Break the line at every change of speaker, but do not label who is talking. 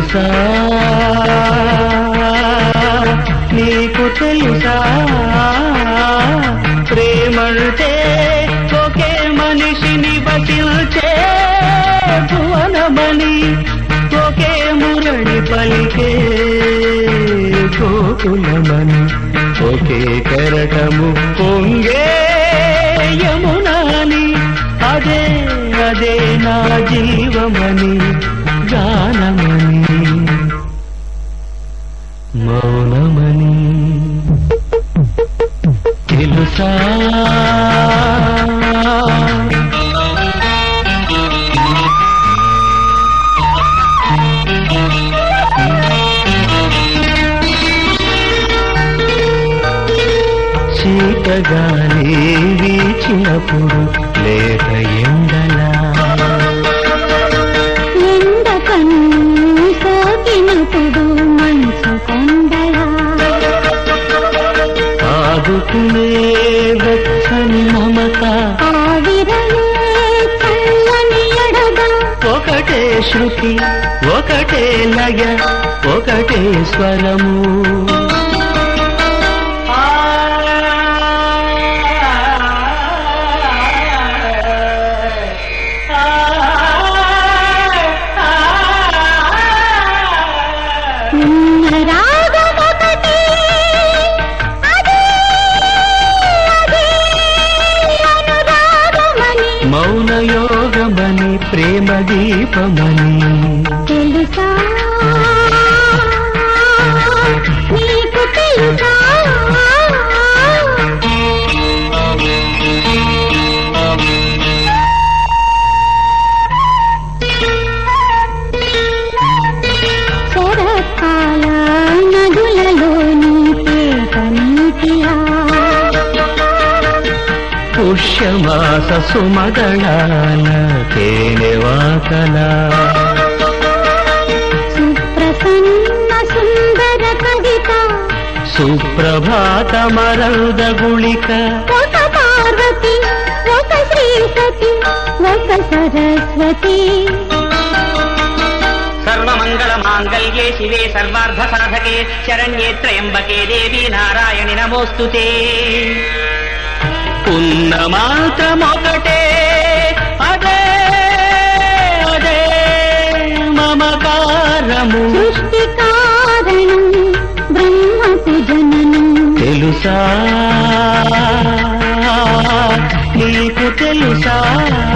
తెలుసా నీకు తెలుసా ప్రేమంటే ఒకే మనిషిని బతిల్చే భువనమని ఒకే మురళి పలికే గోకులమని ఒకే కెరటము పొంగే యమునాని అదే అదే నా జీవమని గానమని మౌనమని తెలుసా చీకగాలి వీచినప్పుడు లేక ఎండలా
ఎండ కన్ను సోకినప్పుడు మనసు కొండలా
ఆదుకునే వెచ్చని మమత
ఆవిరలే చల్లని ఎడగా
ఒకటే శృతి ఒకటే లయ ఒకటే స్వరము
ఉన్న రాగమొకటే అదే అదే అనురాగమని
మౌన యోగమని ప్రేమ దీపమని
తెలుసా నీకు తెలుసా శరత్కాల నదులలోని పేట నీటిలా
పుష్యమాస సుమదళాన తేనెవాకలా
సుప్రసన్న సుందర కవిత
సుప్రభాత మరద గుళిక
ఒక పార్వతి ఒక శ్రీ సతి ఒక సరస్వతి
సర్వమంగళ మాంగళ్యే శివే సర్వార్థ సాధకే శరణ్యే త్రయంబకే దేవి నారాయణి నమోస్తుతే
ఉన్న మాత్రమొకటే అదే అదే మమకారము
సృష్టి కారణం బ్రహ్మకు జననం
తెలుసా నీకు తెలుసా